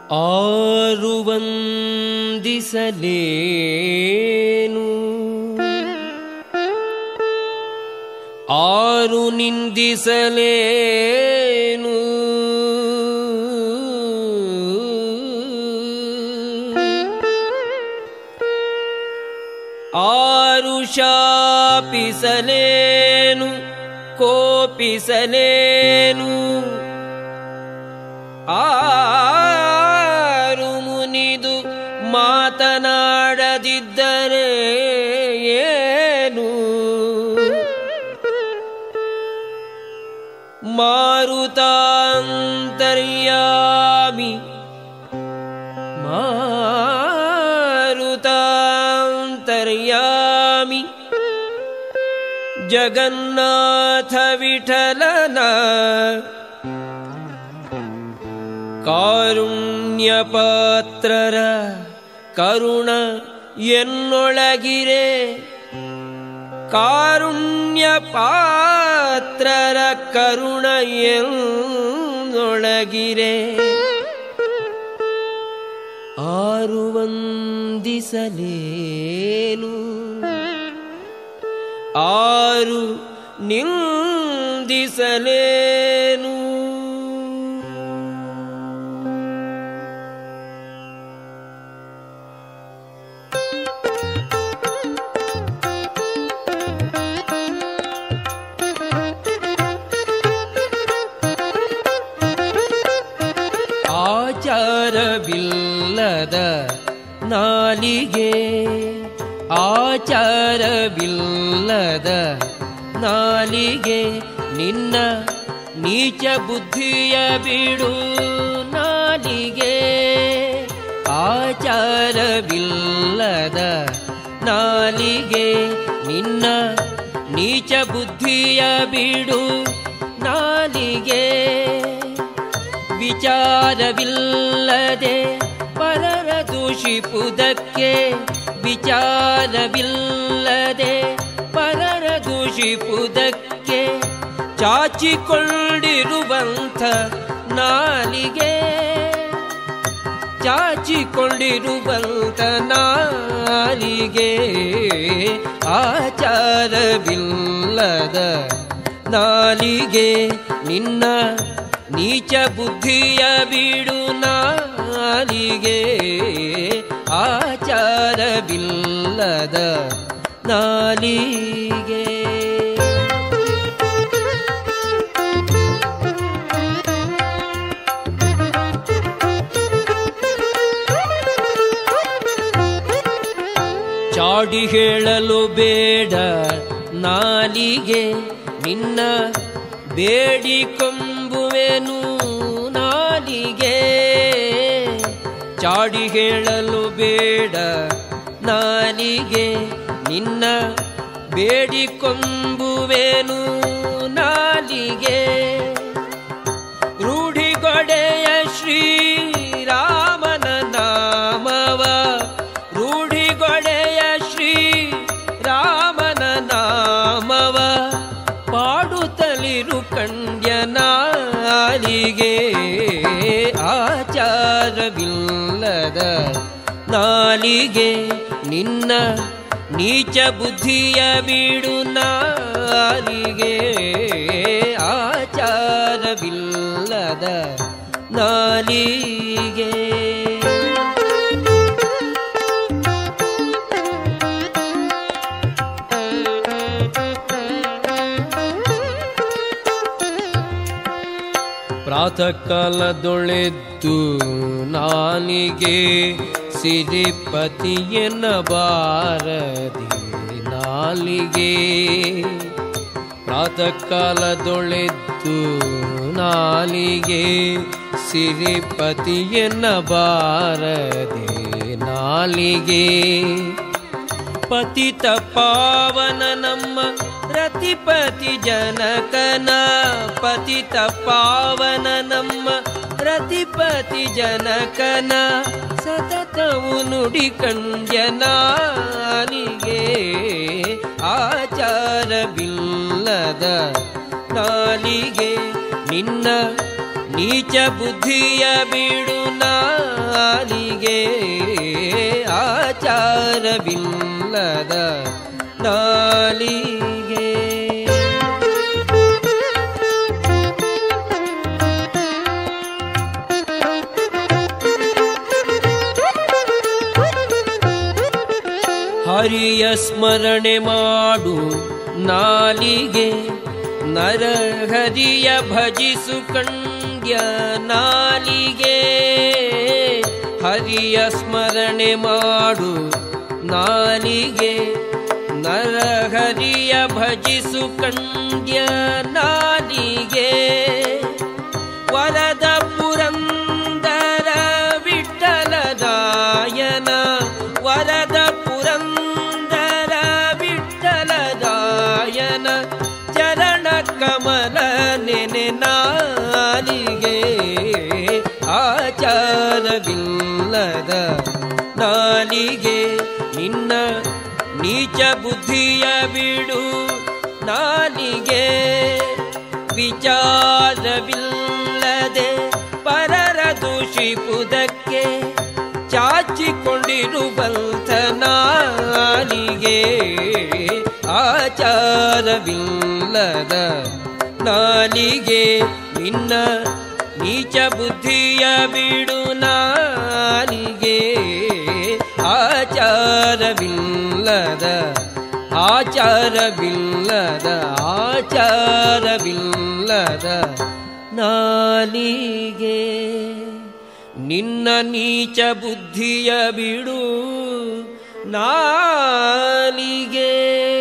ಆರು ವಂದಿಸಲೇನು ಆರು ನಿಂದಿಸಲೇನು ಆರು ಶಾಪಿಸಲೇನು ಕೋಪಿಸಲೇನು ಆರು ಮುನಿದು ಮಾತನಾಡದಿದ್ದರೆ ಏನು ಮಾರುತಾಂತರ್ಯಾಮಿ ಮಾರುತಾಂತರ್ಯಾಮಿ ಜಗನ್ನಾಥ ವಿಠಲನ ಕಾರುಣ್ಯಪಾತ್ರರ ಕರುಣ ಎನ್ನೊಳಗಿರೆ ಕಾರುಣ್ಯಪಾತ್ರರ ಕರುಣ ಎನ್ನೊಳಗಿರೆ ಆರು ವಂದಿಸಲೇನು ಆರು ನಿಂದಿಸಲೇನು ಆಚಾರವಿಲ್ಲದ ನಾಲಿಗೆ ಆಚಾರವಿಲ್ಲದ ನಾಲಿಗೆ ನಿನ್ನ ನೀಚ ಬುದ್ಧಿಯ ಬಿಡು ನಾಲಿಗೆ ಆಚಾರವಿಲ್ಲದ ನಾಲಿಗೆ ನಿನ್ನ ನೀಚ ಬುದ್ಧಿಯ ಬಿಡು ನಾಲಿಗೆ ವಿಚಾರವಿಲ್ಲದೆ ಪರರ ದೂಷಿಪುದಕ್ಕೆ ವಿಚಾರವಿಲ್ಲದೆ ಪರರ ದೂಷಿಪುದಕ್ಕೆ ಚಾಚಿಕೊಂಡಿರುವಂಥ ನಾಲಿಗೆ ಚಾಚಿಕೊಂಡಿರುವಂಥ ನಾಲಿಗೆ ಆಚಾರವಿಲ್ಲದ ನಾಲಿಗೆ ನಿನ್ನ ನೀಚ ಬುದ್ಧಿಯ ಬಿಡು ನಾಲಿಗೆ ಆಚಾರವಿಲ್ಲದ ನಾಲಿಗೆ ಚಾಡಿ ಹೇಳಲು ಬೇಡ ನಾಲಿಗೆ ನಿನ್ನ ಬೇಡಿಕೊಂಬುವೆನು ನಾಲಿಗೆ ಚಾಡಿ ಹೇಳಲು ಬೇಡ ನಾಲಿಗೆ ನಿನ್ನ ಬೇಡಿಕೊಂಬುವೆನು ನಾಲಿಗೆ ರೂಢಿಗೊಡೆಯ ಶ್ರೀರಾಮನ ನಾಮವ ರೂಢಿಗೊಡೆಯ ಶ್ರೀ ರಾಮನ ನಾಮವ ಪಾಡುತ್ತಲಿರು ಕಂಡ್ಯ ನಾಲಿಗೆ ಆಚಾರವಿಲ್ಲದ ನಾಲಿಗೆ ನಿನ್ನ ನೀಚ ಬುದ್ಧಿಯ ಬಿಡು ನಾಲಿಗೆ ಆಚಾರವಿಲ್ಲದ ನಾಲಿಗೆ ಪ್ರಾತಃ ಕಾಲದೊಳೆದ್ದು ನಾನಿಗೆ ಸಿರಿಪತಿಯನ ಬಾರದಿ ನಾಲಿಗೆ ಪ್ರಾತಃ ಕಾಲದೊಳೆದ್ದು ನಾಲಿಗೆ ಸಿರಿಪತಿಯನ ಬಾರದೆ ನಾಲಿಗೆ ಪತಿತ ಪಾವನ ನಮ್ಮ ರತಿಪತಿ ಜನಕನ ಪತಿತ ಪಾವನ ನಮ್ಮ ರತಿಪತಿ ಜನಕನ ಸತತವು ನುಡಿ ಕಂಡ್ಯನಾಲಿಗೆ ಆಚಾರವಿಲ್ಲದ ನಾಲಿಗೆ ನಿನ್ನ ನೀಚ ಬುದ್ಧಿಯ ಬಿಡು ನಾಲಿಗೆ ಆಚಾರವಿಲ್ಲದ ನಾಲಿಗೆ ಹರಿಯ ಸ್ಮರಣೆ ಮಾಡು ನಾಲಿಗೆ ನರಹರಿಯ ಭಜಿಸು ಕಂಡ್ಯ ನಾಲಿಗೆ ಹರಿಯ ಸ್ಮರಣೆ ಮಾಡು ನಾಲಿಗೆ ನರಹರಿಯ ಭಜಿಸು ಕಂಡ್ಯ ನಾಲಿಗೆ ವರದ ಪುರಂದರ ವಿಠಲದಾಯನ ವರದ ಪುರಂದರ ವಿಠಲದಾಯನ ಚರಣ ಕಮಲ ನೆನೆ ನಾಲಿಗೆ ಆಚಾರವಿಲ್ಲದ ನಾಲಿಗೆ ನಿನ್ನ ನೀಚ ಬುದ್ಧಿಯ ಬಿಡು ನಾಲಿಗೆ ವಿಚಾರವಿಲ್ಲದೆ ಪರರ ದೂಷಿಪುದಕ್ಕೆ ಚಾಚಿಕೊಂಡಿರುವಂಥ ನಾಲಿಗೆ ಆಚಾರವಿಲ್ಲದ ನಾಲಿಗೆ ನಿನ್ನ ನೀಚ ಬುದ್ಧಿಯ ಬಿಡು ನಾಲಿಗೆ ಆಚಾರವಿಲ್ಲದ ಆಚಾರವಿಲ್ಲದ ಆಚಾರವಿಲ್ಲದ ನಾಲಿಗೆ ನಿನ್ನ ನೀಚ ಬುದ್ಧಿಯ ಬಿಡು ನಾಲಿಗೆ